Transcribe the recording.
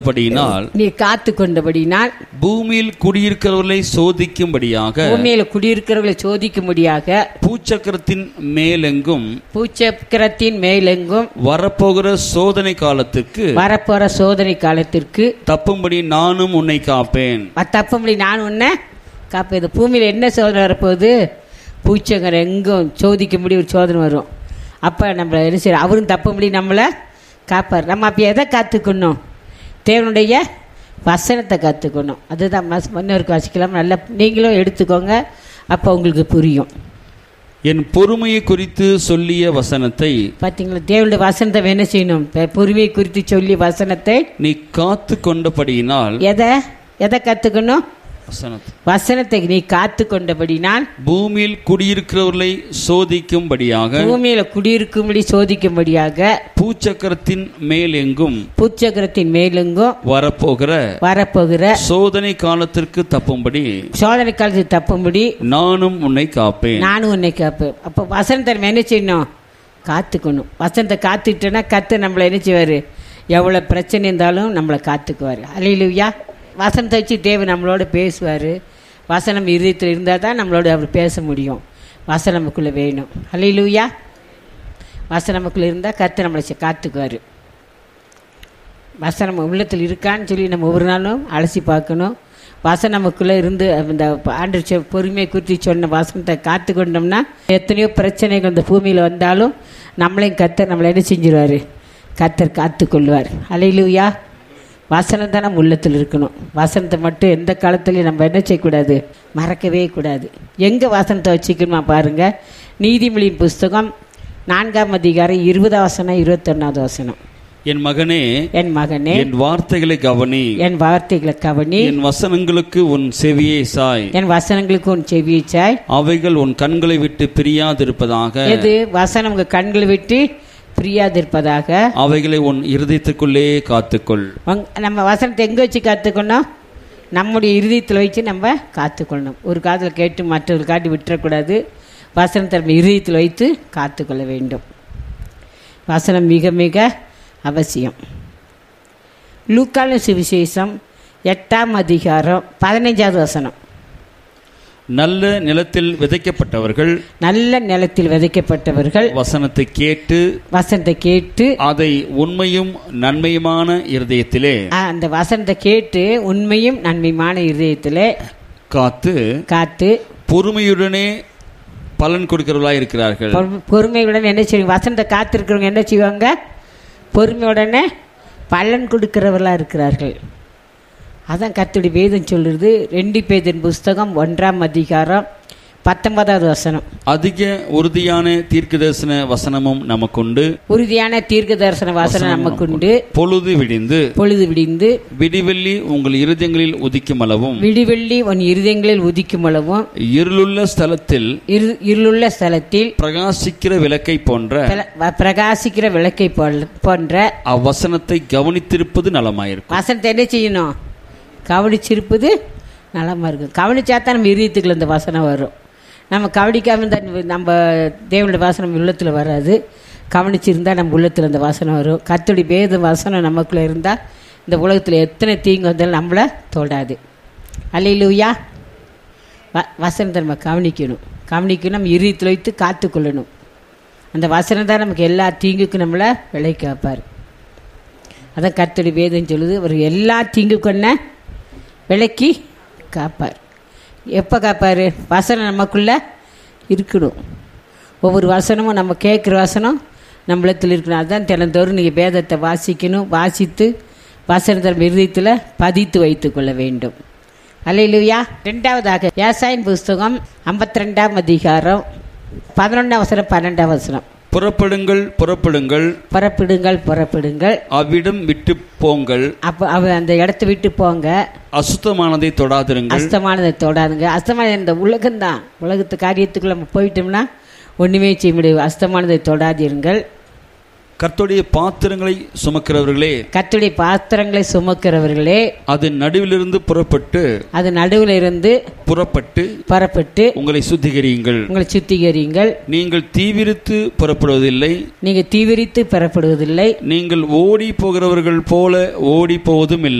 படியினால் நீ காத்து கொண்டபடினால் பூமியில் குடியிருக்கிறவர்களை சோதிக்கும்படியாக பூமியில குடியிருக்கிறவர்களை சோதிக்கும்படியாக பூச்சக்கரத்தின் மேலெங்கும் பூச்சக்கரத்தின் மேலெங்கும் வரப்போகிற சோதனை காலத்துக்கு வரப்போற சோதனை காலத்திற்கு தப்பும்படி நானும் உன்னை காப்பேன் தப்பம்படி நான் உன்னை காப்பேன் இந்த பூமியில் என்ன சோதனை வரப்போகுது பூச்சங்கர் எங்கும் சோதிக்கும்படி ஒரு சோதனை வரும் அப்போ நம்மளை என்ன செய்யணும் அவரும் தப்பும்படி நம்மளை காப்பார் நம்ம அப்போ எதை காத்துக்கணும் தேவனுடைய வசனத்தை கற்றுக்கணும் அதுதான் மஸ் இன்னொருக்கு வாசிக்கலாம் நல்லா நீங்களும் எடுத்துக்கோங்க அப்போ உங்களுக்கு புரியும் என் பொறுமையை குறித்து சொல்லிய வசனத்தை பார்த்தீங்களா தேவனுடைய வசனத்தை என்ன செய்யணும் இப்ப பொறுமையை குறித்து சொல்லி வசனத்தை நீ காத்து கொண்டபடியினால் எதை எதை கற்றுக்கணும் வசனத்தை வசனத்தை நீ காத்து கொண்டபடினால் பூமியில் குடியிருக்கிறவர்களை சோதிக்கும்படியாக பூமியில குடியிருக்கும்படி சோதிக்கும்படியாக பூச்சக்கரத்தின் மேலெங்கும் பூச்சக்கரத்தின் மேலெங்கும் வரப்போகிற வரப்போகிற சோதனை காலத்திற்கு தப்பும்படி சோதனை காலத்துக்கு தப்பும்படி நானும் உன்னை காப்பேன் நானும் உன்னை காப்பேன் அப்போ வசனத்தை நம்ம என்ன செய்யணும் காத்துக்கணும் வசனத்தை காத்துக்கிட்டோன்னா கத்து நம்மளை என்ன செய்வார் எவ்வளோ பிரச்சனை இருந்தாலும் நம்மளை காத்துக்குவார் அலையிலுயா வசனத்தை வச்சு தேவன் நம்மளோட பேசுவார் வசனம் இருதயத்தில் இருந்தால் தான் நம்மளோட அவர் பேச முடியும் வசனம் நமக்குள்ளே வேணும் அலையிலுயா வசனம் நமக்குள்ளே இருந்தால் கத்து நம்மளை செ- காத்துக்குவார் வசனம் நம்ம உள்ளத்தில் இருக்கான்னு சொல்லி நம்ம ஒவ்வொரு நாளும் அலசி பார்க்கணும் வசனம் நமக்குள்ளே இருந்து அந்த ஆண்டு சொ- பொறுமை குறித்து சொன்ன வசனத்தை காத்து கொண்டோம்னா எத்தனையோ பிரச்சனைகள் இந்த பூமியில் வந்தாலும் நம்மளையும் கத்தர் நம்மளை என்ன செஞ்சிருவார் கத்தர் காத்து கொள்வார் அலையிலுயா வசனம் தான் நம்ம உள்ளத்தில் இருக்கணும் வசனத்தை மட்டும் எந்த காலத்துலையும் நம்ம என்ன செய்யக்கூடாது மறக்கவே கூடாது எங்கே வசனத்தை வச்சுக்கணுமா பாருங்கள் நீதிமொழியின் புஸ்தகம் நான்காம் அதிகாரம் இருபதாம் வசனம் இருபத்தொன்னாவது வசனம் என் மகனே என் மகனே என் வார்த்தைகளை கவனி என் வார்த்தைகளை கவனி என் வசனங்களுக்கு உன் செவியை சாய் என் வசனங்களுக்கு உன் செவிச்சாய் அவைகள் உன் கண்களை விட்டு பிரியாதிருப்பதாக எது வசனம் உங்க கண்களை விட்டு பிரியாதிருப்பதாக அவைகளை உன் இருதயத்துக்குள்ளே காத்துக்கொள் உங்க- நம்ம வசனத்தை எங்கே வச்சு காத்துக்கணும் நம்முடைய இருதயத்தில் வச்சு நம்ம காத்துக்கொள்ளணும் ஒரு காதில் கேட்டு மற்றவர்கள் காட்டி விட்டுறக்கூடாது வசனத்தை நம்ம இருதயத்தில் வைத்து காத்துக்கொள்ள வேண்டும் வசனம் மிக மிக அவசியம் லூக்கான சுவிசேஷம் எட்டாம் அதிகாரம் பதினைஞ்சாவது வசனம் நல்ல நிலத்தில் விதைக்கப்பட்டவர்கள் நல்ல நிலத்தில் விதைக்கப்பட்டவர்கள் வசனத்தை கேட்டு வசனத்தை கேட்டு அதை உண்மையும் நன்மையுமான இருதயத்திலே ஆ, அந்த வசனத்தை கேட்டு உண்மையும் நன்மையுமான இருதயத்தில் காத்து காத்து பொறுமையுடனே பலன் கொடுக்கிறவர்களாய் இருக்கிறார்கள் பொறு- பொறுமையுடன் என்ன செய்வாங்க வசனத்தை காத்திருக்கிறவங்க என்ன செய்வாங்க பொறுமையுடனே பலன் கொடுக்கிறவர்களாக இருக்கிறார்கள் அதான் கத்துடி வேதம் சொல்லுறது ரெண்டு பேதின் புஸ்தகம் ஒன்றாம் அதிகாரம் பத்தொன்பதாவது வசனம் அதிக உறுதியான தீர்க்கதரிசன வசனமும் நமக்குண்டு உறுதியான தீர்க்க தரிசன வாசனம் நமக்குண்டு பொழுது விடிந்து பொழுது விடிந்து விடிவெள்ளி உங்கள் இருதயங்களில் உதிக்கும் அளவும் விடிவெள்ளி உன் இருதயங்களில் உதிக்கும் அளவும் இருளுள்ள ஸ்தலத்தில் இரு இருளுள்ள ஸ்தலத்தில் பிரகாசிக்கிற விளக்கை போன்ற பிர- வ- பிரகாசிக்கிற விளக்கை போல்- போன்ற அவ்வசனத்தை கவனித்திருப்பது நலமாயிருக்கும் வசனத்தை என்ன செய்யணும் கவனிச்சிருப்பது நலமா இருக்கும் கவனிச்சா தான் நம்ம இருதயத்துக்குள்ள இந்த வசனம் வரும் நம்ம கவனிக்காம இருந்தால் நம்ம தேவனுடைய வாசனம் உள்ளத்தில் வராது கவனிச்சிருந்தா நம்ம உள்ளத்தில் இந்த வாசனம் வரும் கத்தோடி வேத வசனம் நமக்குள்ளே இருந்தால் இந்த உலகத்தில் எத்தனை தீங்கு வந்தாலும் நம்மளை தொடாது அல்லையிலூயா வ வசனத்தை நம்ம கவனிக்கணும் கவனிக்கணும் நம்ம இருதயத்தில் வைத்து காத்துக்கொள்ளணும் அந்த வசனம் தான் நமக்கு எல்லா தீங்குக்கும் நம்மளை விலைக்கு வைப்பார் அதான் கர்த்தடி வேதம் சொல்லுது அவர் எல்லா தீங்கு கொன்ன விலைக்கு காப்பார் எப்போ காப்பார் வசனம் நமக்குள்ள இருக்கணும் ஒவ்வொரு வசனமும் நம்ம கேட்குற வசனம் நம்மளத்தில் இருக்கணும் அதுதான் தினந்தோறும் நீங்கள் வேதத்தை வாசிக்கணும் வாசித்து வசனத்தை நம்ம இருதயத்தில் பதித்து வைத்துக் கொள்ள வேண்டும் அல்லையிலுயா ரெண்டாவதாக விவசாயின் புஸ்தகம் ஐம்பத்தி ரெண்டாம் அதிகாரம் பதினொன்றாம் வசனம் பன்னெண்டாம் வசனம் புறப்படுங்கள் புறப்படுங்கள் புறப்படுங்கள் புறப்படுங்கள் அவ்விடம் விட்டு போங்கள் அப்போ அவ அந்த இடத்த விட்டு போங்க அசுத்தமானதை தொடாதிருங்கள் அஸ்தமானதை தொடாதுங்க அஸ்தமான இந்த உலகம்தான் உலகத்து காரியத்துக்குள்ள நம்ம போயிட்டோம்னா ஒன்றுமே செய்ய முடியாது அஸ்தமானதை தொடாதீர்கள் கர்த்தருடைய பாத்திரங்களை சுமக்கிறவர்களே கத்துடைய பாத்திரங்களை சுமக்கிறவர்களே அது நடுவிலிருந்து புறப்பட்டு அது நடுவில் இருந்து புறப்பட்டு புறப்பட்டு உங்களை சுத்திகரியுங்கள் உங்களை சுத்திகரியுங்கள் நீங்கள் தீவிரித்து புறப்படுவதில்லை நீங்க தீவிரித்து பெறப்படுவதில்லை நீங்கள் ஓடி போகிறவர்கள் போல ஓடி போவதும் இல்லை